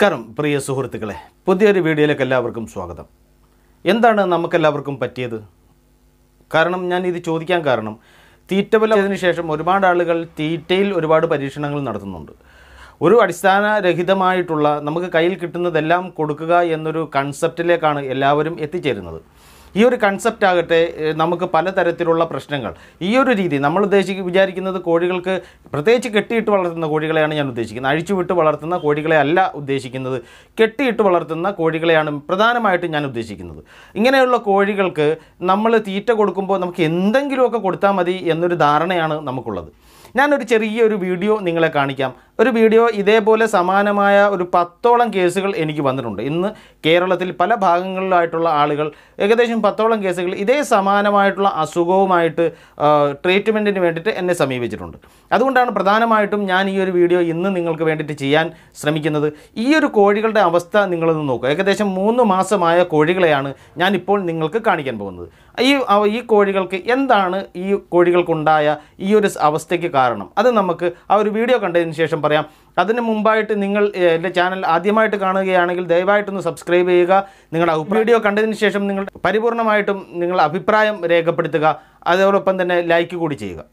നമസ്കാരം പ്രിയ സുഹൃത്തുക്കളെ പുതിയൊരു വീഡിയോയിലേക്ക് എല്ലാവർക്കും സ്വാഗതം എന്താണ് നമുക്കെല്ലാവർക്കും പറ്റിയത് കാരണം ഞാൻ ഇത് ചോദിക്കാൻ കാരണം തീറ്റ വിലതിന് ശേഷം ഒരുപാട് ആളുകൾ തീറ്റയിൽ ഒരുപാട് പരീക്ഷണങ്ങൾ നടത്തുന്നുണ്ട് ഒരു അടിസ്ഥാനരഹിതമായിട്ടുള്ള നമുക്ക് കയ്യിൽ കിട്ടുന്നതെല്ലാം കൊടുക്കുക എന്നൊരു കൺസെപ്റ്റിലേക്കാണ് എല്ലാവരും എത്തിച്ചേരുന്നത് ഈ ഒരു കൺസെപ്റ്റ് ആകട്ടെ ഏഹ്, നമുക്ക് പലതരത്തിലുള്ള പ്രശ്നങ്ങൾ ഈ ഒരു രീതി നമ്മൾ ഉദ്ദേശിക്കുക വിചാരിക്കുന്നത് കോഴികൾക്ക് പ്രത്യേകിച്ച് കെട്ടിയിട്ട് വളർത്തുന്ന കോഴികളെയാണ് ഞാൻ ഉദ്ദേശിക്കുന്നത് അഴിച്ചുവിട്ട് വളർത്തുന്ന കോഴികളെ അല്ല ഉദ്ദേശിക്കുന്നത് കെട്ടിയിട്ട് വളർത്തുന്ന കോഴികളെയാണ് പ്രധാനമായിട്ടും ഞാൻ ഉദ്ദേശിക്കുന്നത് ഇങ്ങനെയുള്ള കോഴികൾക്ക് നമ്മൾ തീറ്റ കൊടുക്കുമ്പോൾ നമുക്ക് എന്തെങ്കിലുമൊക്കെ കൊടുത്താൽ മതി എന്നൊരു ധാരണയാണ് നമുക്കുള്ളത് ഞാനൊരു ചെറിയൊരു വീഡിയോ നിങ്ങളെ കാണിക്കാം ഒരു വീഡിയോ ഇതേപോലെ സമാനമായ ഒരു പത്തോളം കേസുകൾ എനിക്ക് വന്നിട്ടുണ്ട് ഇന്ന് കേരളത്തിൽ പല ഭാഗങ്ങളിലായിട്ടുള്ള ആളുകൾ ഏകദേശം പത്തോളം കേസുകൾ ഇതേ സമാനമായിട്ടുള്ള അസുഖവുമായിട്ട് ട്രീറ്റ്മെൻറ്റിന് വേണ്ടിയിട്ട് എന്നെ സമീപിച്ചിട്ടുണ്ട് അതുകൊണ്ടാണ് പ്രധാനമായിട്ടും ഞാൻ ഈ ഒരു വീഡിയോ ഇന്ന് നിങ്ങൾക്ക് വേണ്ടിയിട്ട് ചെയ്യാൻ ശ്രമിക്കുന്നത് ഈ ഒരു കോഴികളുടെ അവസ്ഥ നിങ്ങളൊന്ന് നോക്കുക ഏകദേശം മൂന്ന് മാസമായ കോഴികളെയാണ് ഞാനിപ്പോൾ നിങ്ങൾക്ക് കാണിക്കാൻ പോകുന്നത് ഈ അവ- ഈ കോഴികൾക്ക് എന്താണ് ഈ കോഴികൾക്കുണ്ടായ ഈ ഒരു സ് അവസ്ഥയ്ക്ക് കാരണം അത് നമുക്ക് ആ ഒരു വീഡിയോ കണ്ടതിന് ശേഷം പറയാം അതിന് മുമ്പായിട്ട് നിങ്ങൾ ഏഹ്, എൻ്റെ ചാനൽ ആദ്യമായിട്ട് കാണുകയാണെങ്കിൽ ദയവായിട്ടൊന്ന് സബ്സ്ക്രൈബ് ചെയ്യുക നിങ്ങളുടെ അഭി- വീഡിയോ കണ്ടതിന് ശേഷം നിങ്ങൾ പരിപൂർണമായിട്ടും നിങ്ങളുടെ അഭിപ്രായം രേഖപ്പെടുത്തുക അതോടൊപ്പം തന്നെ ലൈക്ക് കൂടി ചെയ്യുക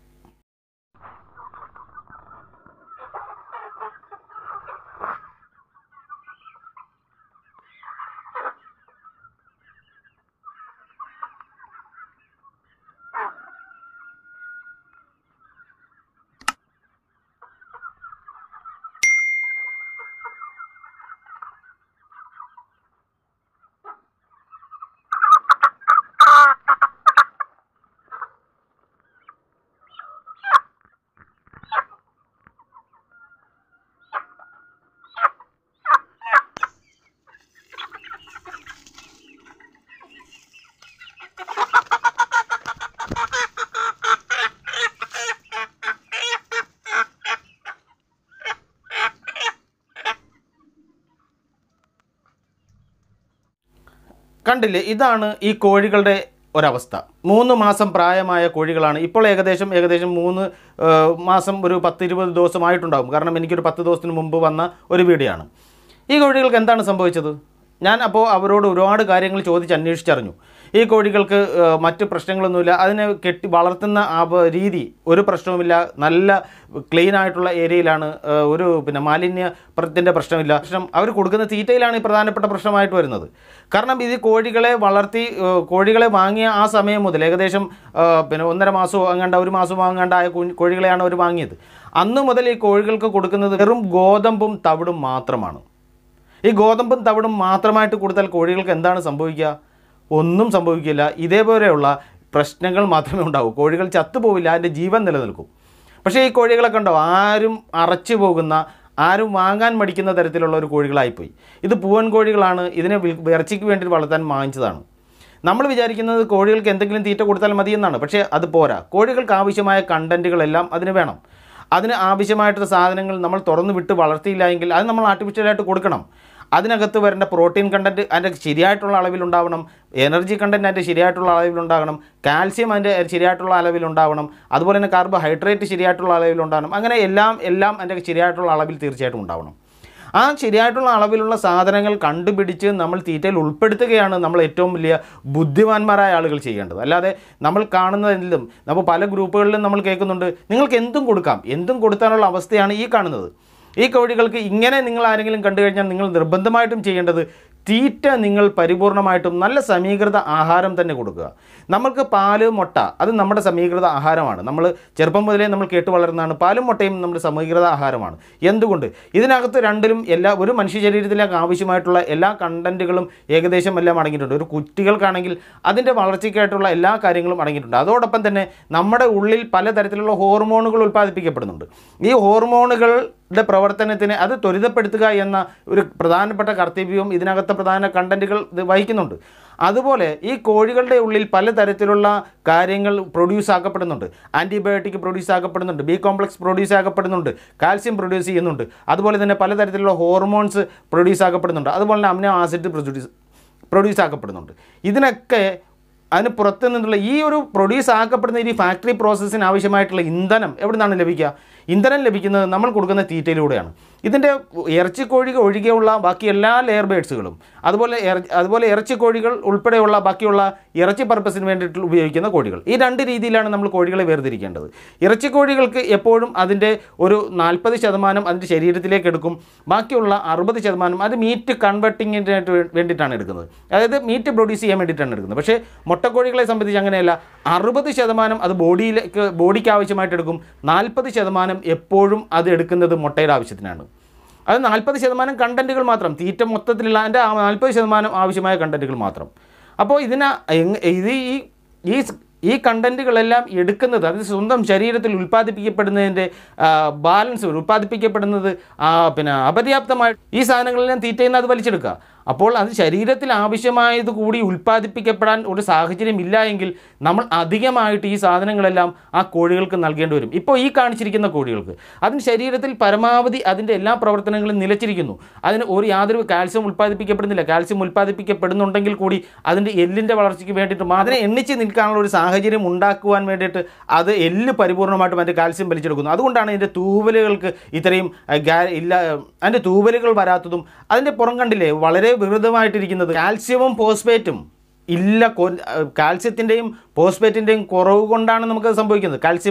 കണ്ടില്ലേ ഇതാണ് ഈ കോഴികളുടെ ഒരവസ്ഥ മൂന്ന് മാസം പ്രായമായ കോഴികളാണ് ഇപ്പോൾ ഏകദേശം ഏകദേശം മൂന്ന് ഏഹ്, മാസം ഒരു പത്ത് ഇരുപത് ദിവസമായിട്ടുണ്ടാകും കാരണം എനിക്കൊരു പത്ത് ദിവസത്തിന് മുമ്പ് വന്ന ഒരു വീഡിയോ ആണ് ഈ കോഴികൾക്ക് എന്താണ് സംഭവിച്ചത് ഞാൻ അപ്പോൾ അവരോട് ഒരുപാട് കാര്യങ്ങൾ ചോദിച്ച് അന്വേഷിച്ചറിഞ്ഞു ഈ കോഴികൾക്ക് ഏഹ്, മറ്റ് പ്രശ്നങ്ങളൊന്നുമില്ല അതിനെ കെട്ടി വളർത്തുന്ന ആ വ- രീതി ഒരു പ്രശ്നവുമില്ല നല്ല ക്ലീൻ ആയിട്ടുള്ള ഏരിയയിലാണ് ഏഹ്, ഒരു പിന്നെ മാലിന്യത്തിൻ്റെ പ്രശ്നമില്ല പ്രശ്നം അവർ കൊടുക്കുന്ന തീറ്റയിലാണ് ഈ പ്രധാനപ്പെട്ട പ്രശ്നമായിട്ട് വരുന്നത് കാരണം ഇത് കോഴികളെ വളർത്തി ഏഹ്, കോഴികളെ വാങ്ങിയ ആ സമയം മുതൽ ഏകദേശം ഏഹ്, പിന്നെ ഒന്നര മാസമോ അങ്ങാണ്ട ഒരു മാസമോ അങ്ങാണ്ടായ കുഞ്ഞ് കോഴികളെയാണ് അവർ വാങ്ങിയത് അന്ന് മുതൽ ഈ കോഴികൾക്ക് കൊടുക്കുന്നത് വെറും ഗോതമ്പും തവിടും മാത്രമാണ് ഈ ഗോതമ്പും തവിടും മാത്രമായിട്ട് കൊടുത്താൽ കോഴികൾക്ക് എന്താണ് സംഭവിക്കുക ഒന്നും സംഭവിക്കില്ല ഇതേപോലെയുള്ള പ്രശ്നങ്ങൾ മാത്രമേ ഉണ്ടാവൂ കോഴികൾ ചത്തുപോവില്ല അതിൻ്റെ ജീവൻ നിലനിൽക്കും പക്ഷേ ഈ കോഴികളെ കണ്ടോ ആരും അറച്ചു പോകുന്ന ആരും വാങ്ങാൻ മടിക്കുന്ന തരത്തിലുള്ള ഒരു കോഴികളായിപ്പോയി ഇത് പൂവൻ കോഴികളാണ് ഇതിനെ വി- ഇറച്ചിക്ക് വേണ്ടി വളർത്താൻ വാങ്ങിച്ചതാണ് നമ്മൾ വിചാരിക്കുന്നത് കോഴികൾക്ക് എന്തെങ്കിലും തീറ്റ കൊടുത്താൽ മതി എന്നാണ് പക്ഷേ അത് പോരാ കോഴികൾക്ക് ആവശ്യമായ കണ്ടൻറ്റുകളെല്ലാം അതിന് വേണം അതിന് ആവശ്യമായിട്ടുള്ള സാധനങ്ങൾ നമ്മൾ തുറന്നു വിട്ട് വളർത്തിയില്ല എങ്കിൽ അത് നമ്മൾ ആർട്ടിഫിഷ്യലായിട്ട് കൊടുക്കണം അതിനകത്ത് വരേണ്ട പ്രോട്ടീൻ കണ്ടൻറ്റ് അതിൻ്റെ ശരിയായിട്ടുള്ള അളവിലുണ്ടാവണം എനർജി കണ്ടൻറ്റ് അതിൻ്റെ ശരിയായിട്ടുള്ള അളവിലുണ്ടാകണം കാൽസ്യം അതിൻ്റെ ശരിയായിട്ടുള്ള അളവിലുണ്ടാവണം അതുപോലെ തന്നെ കാർബോഹൈഡ്രേറ്റ് ശരിയായിട്ടുള്ള അളവിലുണ്ടാവണം അങ്ങനെ എല്ലാം എല്ലാം അതിൻ്റെ ശരിയായിട്ടുള്ള അളവിൽ തീർച്ചയായിട്ടും ഉണ്ടാവണം ആ ശരിയായിട്ടുള്ള അളവിലുള്ള സാധനങ്ങൾ കണ്ടുപിടിച്ച് നമ്മൾ തീറ്റയിൽ ഉൾപ്പെടുത്തുകയാണ് നമ്മൾ ഏറ്റവും വലിയ ബുദ്ധിമാന്മാരായ ആളുകൾ ചെയ്യേണ്ടത് അല്ലാതെ നമ്മൾ കാണുന്നതെന്തും നമ്മൾ പല ഗ്രൂപ്പുകളിലും നമ്മൾ കേൾക്കുന്നുണ്ട് നിങ്ങൾക്ക് എന്തും കൊടുക്കാം എന്തും കൊടുക്കാനുള്ള അവസ്ഥയാണ് ഈ കാണുന്നത് ഈ കോഴികൾക്ക് ഇങ്ങനെ നിങ്ങൾ ആരെങ്കിലും കണ്ടു കഴിഞ്ഞാൽ നിങ്ങൾ നിർബന്ധമായിട്ടും ചെയ്യേണ്ടത് തീറ്റ നിങ്ങൾ പരിപൂർണമായിട്ടും നല്ല സമീകൃത ആഹാരം തന്നെ കൊടുക്കുക നമ്മൾക്ക് പാല് മുട്ട അത് നമ്മുടെ സമീകൃത ആഹാരമാണ് നമ്മൾ ചെറുപ്പം മുതലേ നമ്മൾ കേട്ട് വളരുന്നതാണ് പാലും മുട്ടയും നമ്മുടെ സമീകൃത ആഹാരമാണ് എന്തുകൊണ്ട് ഇതിനകത്ത് രണ്ടിലും എല്ലാ ഒരു മനുഷ്യ ശരീരത്തിലേക്ക് ആവശ്യമായിട്ടുള്ള എല്ലാ കണ്ടൻറ്റുകളും ഏകദേശം എല്ലാം അടങ്ങിയിട്ടുണ്ട് ഒരു കുട്ടികൾക്കാണെങ്കിൽ അതിൻ്റെ വളർച്ചയ്ക്കായിട്ടുള്ള എല്ലാ കാര്യങ്ങളും അടങ്ങിയിട്ടുണ്ട് അതോടൊപ്പം തന്നെ നമ്മുടെ ഉള്ളിൽ പലതരത്തിലുള്ള ഹോർമോണുകൾ ഉൽപ്പാദിപ്പിക്കപ്പെടുന്നുണ്ട് ഈ ഹോർമോണുകളുടെ പ്രവർത്തനത്തിന് അത് ത്വരിതപ്പെടുത്തുക എന്ന ഒരു പ്രധാനപ്പെട്ട കർത്തവ്യവും ഇതിനകത്തെ പ്രധാന കണ്ടൻറ്റുകൾ ഇത് വഹിക്കുന്നുണ്ട് അതുപോലെ ഈ കോഴികളുടെ ഉള്ളിൽ പലതരത്തിലുള്ള കാര്യങ്ങൾ പ്രൊഡ്യൂസ് ആക്കപ്പെടുന്നുണ്ട് ആൻറ്റിബയോട്ടിക് പ്രൊഡ്യൂസ് ആക്കപ്പെടുന്നുണ്ട് ബി കോംപ്ലക്സ് പ്രൊഡ്യൂസ് ആക്കപ്പെടുന്നുണ്ട് കാൽസ്യം പ്രൊഡ്യൂസ് ചെയ്യുന്നുണ്ട് അതുപോലെ തന്നെ പലതരത്തിലുള്ള ഹോർമോൺസ് പ്രൊഡ്യൂസ് ആക്കപ്പെടുന്നുണ്ട് അതുപോലെ തന്നെ അമിനോ ആസിഡ് പ്രൊഡ്യൂസ് പ്രൊഡ്യൂസ് ആക്കപ്പെടുന്നുണ്ട് ഇതിനൊക്കെ അതിന് പുറത്ത് നിന്നുള്ള ഈ ഒരു പ്രൊഡ്യൂസ് ആക്കപ്പെടുന്ന ഈ ഫാക്ടറി പ്രോസസ്സിന് ആവശ്യമായിട്ടുള്ള ഇന്ധനം എവിടെ നിന്നാണ് ലഭിക്കുക ഇന്ധനം ലഭിക്കുന്നത് നമ്മൾ കൊടുക്കുന്ന തീറ്റയിലൂടെയാണ് ഇതിൻ്റെ ഇറച്ചിക്കോഴി ഒഴികെയുള്ള ബാക്കി എല്ലാ ലെയർ ബേഡ്സുകളും അതുപോലെ ഇറ- അതുപോലെ ഇറച്ചിക്കോഴികൾ ഉൾപ്പെടെയുള്ള ബാക്കിയുള്ള ഇറച്ചി പർപ്പസിന് വേണ്ടിയിട്ട് ഉപയോഗിക്കുന്ന കോഴികൾ ഈ രണ്ട് രീതിയിലാണ് നമ്മൾ കോഴികളെ വേർതിരിക്കേണ്ടത് ഇറച്ചിക്കോഴികൾക്ക് എപ്പോഴും അതിൻ്റെ ഒരു നാൽപ്പത് ശതമാനം അതിൻ്റെ ശരീരത്തിലേക്ക് എടുക്കും ബാക്കിയുള്ള അറുപത് ശതമാനം അത് മീറ്റ് കൺവെർട്ടിങ്ങിനായിട്ട് വേണ്ടിയിട്ടാണ് എടുക്കുന്നത് അതായത് മീറ്റ് പ്രൊഡ്യൂസ് ചെയ്യാൻ വേണ്ടിയിട്ടാണ് എടുക്കുന്നത് പക്ഷേ മുട്ടക്കോഴികളെ സംബന്ധിച്ച് അങ്ങനെയല്ല അറുപത് ശതമാനം അത് ബോഡിയിലേക്ക് ബോഡിക്ക് ആവശ്യമായിട്ട് എടുക്കും നാൽപ്പത് ശതമാനം എപ്പോഴും അത് എടുക്കുന്നത് മുട്ടയുടെ ആവശ്യത്തിനാണ് അത് നാൽപ്പത് ശതമാനം കണ്ടൻറ്റുകൾ മാത്രം തീറ്റ മൊത്തത്തിലുള്ള അതിൻ്റെ നാൽപ്പത് ശതമാനം ആവശ്യമായ കണ്ടൻറ്റുകൾ മാത്രം അപ്പോൾ ഇതിന് എങ്- ഇത് ഈ ഈ സ്- ഈ കണ്ടൻറ്റുകളെല്ലാം എടുക്കുന്നത് അത് സ്വന്തം ശരീരത്തിൽ ഉൽപ്പാദിപ്പിക്കപ്പെടുന്നതിൻ്റെ ബാലൻസ് ഉൽപ്പാദിപ്പിക്കപ്പെടുന്നത് ആ, പിന്നെ അപര്യാപ്തമായി ഈ സാധനങ്ങളെല്ലാം തീറ്റയിൽ നിന്ന് അത് വലിച്ചെടുക്കുക അപ്പോൾ അത് ശരീരത്തിൽ ആവശ്യമായത് കൂടി ഉൽപ്പാദിപ്പിക്കപ്പെടാൻ ഒരു സാഹചര്യം ഇല്ല എങ്കിൽ നമ്മൾ അധികമായിട്ട് ഈ സാധനങ്ങളെല്ലാം ആ കോഴികൾക്ക് നൽകേണ്ടി വരും ഇപ്പോൾ ഈ കാണിച്ചിരിക്കുന്ന കോഴികൾക്ക് അതിന് ശരീരത്തിൽ പരമാവധി അതിൻ്റെ എല്ലാ പ്രവർത്തനങ്ങളും നിലച്ചിരിക്കുന്നു അതിന് ഒരു യാതൊരു കാൽസ്യം ഉൽപ്പാദിപ്പിക്കപ്പെടുന്നില്ല കാൽസ്യം ഉൽപ്പാദിപ്പിക്കപ്പെടുന്നുണ്ടെങ്കിൽ കൂടി അതിൻ്റെ എല്ലിൻ്റെ വളർച്ചയ്ക്ക് വേണ്ടിയിട്ട് അതിനെ എണ്ണിച്ച് നിൽക്കാനുള്ള ഒരു സാഹചര്യം ഉണ്ടാക്കുവാൻ വേണ്ടിയിട്ട് അത് എല്ല് പരിപൂർണമായിട്ടും അതിൻ്റെ കാൽസ്യം വലിച്ചെടുക്കുന്നു അതുകൊണ്ടാണ് ഇതിൻ്റെ തൂവലുകൾക്ക് ഇത്രയും അഹ്, ഗാ- ഇല്ല അതിൻ്റെ തൂവലുകൾ വരാത്തതും അതിൻ്റെ പുറം കണ്ടില്ലേ വളരെ വികൃതമായിട്ടിരിക്കുന്നത് കാൽസ്യവും ഫോസ്ഫേറ്റും ഇല്ല കാൽസ്യത്തിൻ്റെയും ഫോസ്ഫേറ്റിൻ്റെയും കുറവ് കൊണ്ടാണ് നമുക്കത് സംഭവിക്കുന്നത് കാൽസ്യം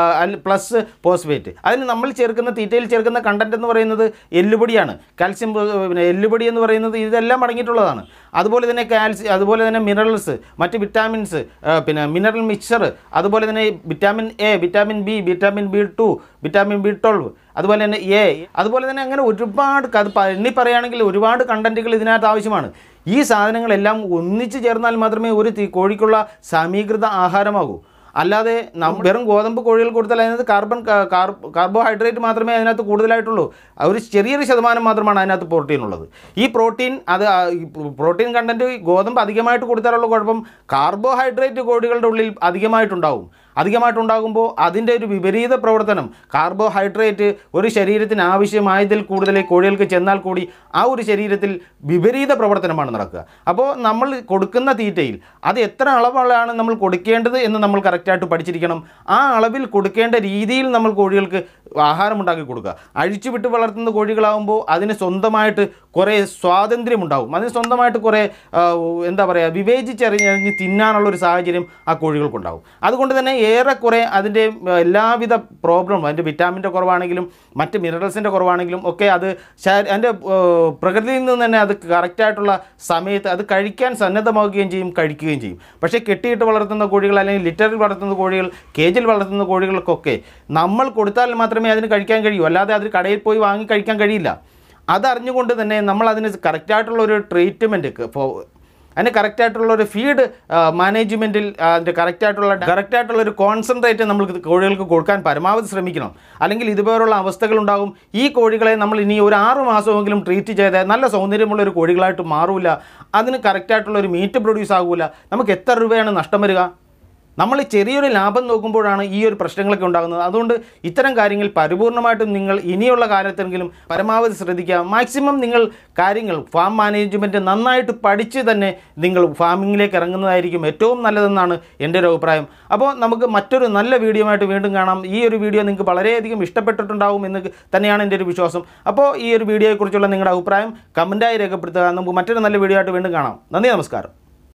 പ്ലസ് ഫോസ്ഫേറ്റ് അതിന് നമ്മൾ ചേർക്കുന്ന തീറ്റയിൽ ചേർക്കുന്ന കണ്ടന്റ് എന്ന് പറയുന്നത് എല്ലുപൊടിയാണ് കാൽസ്യം ഏർ, പിന്നെ എല്ലുപൊടി എന്ന് പറയുന്നത് ഇതെല്ലാം അടങ്ങിയിട്ടുള്ളതാണ് അതുപോലെ തന്നെ കാൽസ്യം അതുപോലെ തന്നെ മിനറൽസ് മറ്റ് വിറ്റാമിൻസ് പിന്നെ മിനറൽ മിക്സർ അതുപോലെ തന്നെ vitamin A vitamin B vitamin B two vitamin B twelve അതുപോലെ തന്നെ എ അതുപോലെ തന്നെ അങ്ങനെ ഒരുപാട് അത് പ- എണ്ണി പറയുകയാണെങ്കിൽ ഒരുപാട് കണ്ടന്റുകൾ ഇതിനകത്ത് ആവശ്യമാണ് ഈ സാധനങ്ങളെല്ലാം ഒന്നിച്ച് ചേർന്നാൽ മാത്രമേ ഒരു തി- കോഴിക്കുള്ള സമീകൃത ആഹാരമാകൂ അല്ലാതെ നമ്മൾ വെറും ഗോതമ്പ് കോഴികൾ കൊടുത്താൽ അതിനകത്ത് കാർബൺ കാർബോഹൈഡ്രേറ്റ് മാത്രമേ അതിനകത്ത് കൂടുതലായിട്ടുള്ളൂ ആ ഒരു ചെറിയൊരു ശതമാനം മാത്രമാണ് അതിനകത്ത് പ്രോട്ടീൻ ഉള്ളത് ഈ പ്രോട്ടീൻ അത് ആ, ഈ പ്രോട്ടീൻ കണ്ടന്റ് ഗോതമ്പ് അധികമായിട്ട് കൊടുത്താലുള്ള കുഴപ്പം കാർബോഹൈഡ്രേറ്റ് കോഴികളുടെ ഉള്ളിൽ അധികമായിട്ടുണ്ടാവും അധികമായിട്ടുണ്ടാകുമ്പോൾ അതിൻ്റെ ഒരു വിപരീത പ്രവർത്തനം കാർബോഹൈഡ്രേറ്റ് ഒരു ശരീരത്തിന് ആവശ്യമായതിൽ കൂടുതൽ കോഴികൾക്ക് ചെന്നാൽ കൂടി ആ ഒരു ശരീരത്തിൽ വിപരീത പ്രവർത്തനമാണ് നടക്കുക അപ്പോൾ നമ്മൾ കൊടുക്കുന്ന തീറ്റയിൽ അത് എത്ര അളവുകളാണ് നമ്മൾ കൊടുക്കേണ്ടത് എന്ന് നമ്മൾ കറക്റ്റായിട്ട് പഠിച്ചിരിക്കണം ആ അളവിൽ കൊടുക്കേണ്ട രീതിയിൽ നമ്മൾ കോഴികൾക്ക് ആഹാരം ഉണ്ടാക്കി കൊടുക്കുക അഴിച്ചുവിട്ട് വളർത്തുന്ന കോഴികളാകുമ്പോൾ അതിന് സ്വന്തമായിട്ട് കുറേ സ്വാതന്ത്ര്യമുണ്ടാകും അതിന് സ്വന്തമായിട്ട് കുറേ ആ, എന്താ പറയുക വിവേചിച്ചറിഞ്ഞ് തിന്നാനുള്ള ഒരു സാഹചര്യം ആ കോഴികൾക്കുണ്ടാകും അതുകൊണ്ട് തന്നെ ഏറെക്കുറെ അതിൻ്റെ ആ, എല്ലാവിധ പ്രോബ്ലം അതിൻ്റെ വിറ്റാമിൻ്റെ കുറവാണെങ്കിലും മറ്റ് മിനറൽസിൻ്റെ കുറവാണെങ്കിലും ഒക്കെ അത് ശാ- അതിൻ്റെ ആ, പ്രകൃതിയിൽ നിന്ന് തന്നെ അത് കറക്റ്റായിട്ടുള്ള സമയത്ത് അത് കഴിക്കാൻ സന്നദ്ധമാവുകയും ചെയ്യും കഴിക്കുകയും ചെയ്യും പക്ഷേ കെട്ടിയിട്ട് വളർത്തുന്ന കോഴികൾ അല്ലെങ്കിൽ ലിറ്ററിൽ വളർത്തുന്ന കോഴികൾ കേജിൽ വളർത്തുന്ന കോഴികൾക്കൊക്കെ നമ്മൾ കൊടുത്താൽ മാത്രമേ അതിന് കഴിക്കാൻ കഴിയൂ അല്ലാതെ അത് കടയിൽ പോയി വാങ്ങി കഴിക്കാൻ കഴിയില്ല അതറിഞ്ഞുകൊണ്ട് തന്നെ നമ്മൾ അതിന് കറക്റ്റായിട്ടുള്ള ഒരു ട്രീറ്റ്മെൻറ്റ് അതിന് കറക്റ്റായിട്ടുള്ള ഒരു ഫീഡ് മാനേജ്മെൻറ്റിൽ അതിൻ്റെ കറക്റ്റായിട്ടുള്ള കറക്റ്റായിട്ടുള്ള ഒരു കോൺസെൻട്രേറ്റ് നമ്മൾ കോഴികൾക്ക് കൊടുക്കാൻ പരമാവധി ശ്രമിക്കണം അല്ലെങ്കിൽ ഇതുപോലുള്ള അവസ്ഥകൾ ഉണ്ടാകും ഈ കോഴികളെ നമ്മൾ ഇനി ഒരു ആറ് മാസമെങ്കിലും ട്രീറ്റ് ചെയ്താൽ നല്ല സൗന്ദര്യമുള്ള ഒരു കോഴികളായിട്ട് മാറൂല അതിന് കറക്റ്റായിട്ടുള്ള ഒരു മീറ്റ് പ്രൊഡ്യൂസ് ആകൂല നമുക്ക് എത്ര രൂപയാണ് നഷ്ടം വരിക നമ്മൾ ചെറിയൊരു ലാഭം നോക്കുമ്പോഴാണ് ഈ ഒരു പ്രശ്നങ്ങളൊക്കെ ഉണ്ടാകുന്നത് അതുകൊണ്ട് ഇത്തരം കാര്യങ്ങൾ പരിപൂർണമായിട്ടും നിങ്ങൾ ഇനിയുള്ള കാലത്തെങ്കിലും പരമാവധി ശ്രദ്ധിക്കുക മാക്സിമം നിങ്ങൾ കാര്യങ്ങൾ ഫാം മാനേജ്മെൻറ്റ് നന്നായിട്ട് പഠിച്ച് തന്നെ നിങ്ങൾ ഫാമിങ്ങിലേക്ക് ഇറങ്ങുന്നതായിരിക്കും ഏറ്റവും നല്ലതെന്നാണ് എൻ്റെ ഒരു അഭിപ്രായം അപ്പോൾ നമുക്ക് മറ്റൊരു നല്ല വീഡിയോ ആയിട്ട് വീണ്ടും കാണാം ഈ ഒരു വീഡിയോ നിങ്ങൾക്ക് വളരെയധികം ഇഷ്ടപ്പെട്ടിട്ടുണ്ടാവും എന്ന് തന്നെയാണ് എൻ്റെ ഒരു വിശ്വാസം അപ്പോൾ ഈ ഒരു വീഡിയോയെക്കുറിച്ചുള്ള നിങ്ങളുടെ അഭിപ്രായം കമൻറ്റായി രേഖപ്പെടുത്തുക നമുക്ക് മറ്റൊരു നല്ല വീഡിയോ ആയിട്ട് വീണ്ടും കാണാം നന്ദി നമസ്കാരം